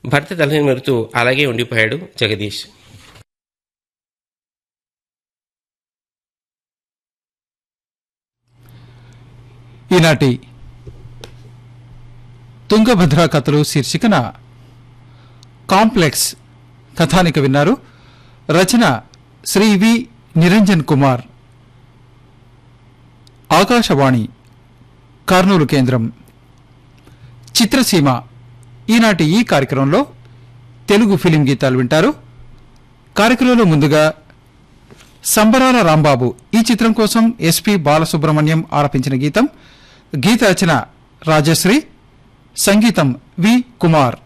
భర్త తలనిమురుతూ అలాగే ఉండిపోయాడు జగదీష్ ఈనాటి తుంగభద్ర కథలు శీర్షికన కాంప్లెక్స్ కథానిక విన్నారు రచన శ్రీ వి నిరంజన్ కుమార్ ఆకాశవాణి కర్నూలు కేంద్రం చిత్రసీమ ఈనాటి ఈ కార్యక్రమంలో తెలుగు ఫిలిం గీతాలు వింటారు కార్యక్రమంలో ముందుగా సంబరాల రాంబాబు ఈ చిత్రం కోసం ఎస్పి బాలసుబ్రహ్మణ్యం ఆలపించిన గీతం గీత రచన రాజశ్రీ సంగీతం వి కుమార్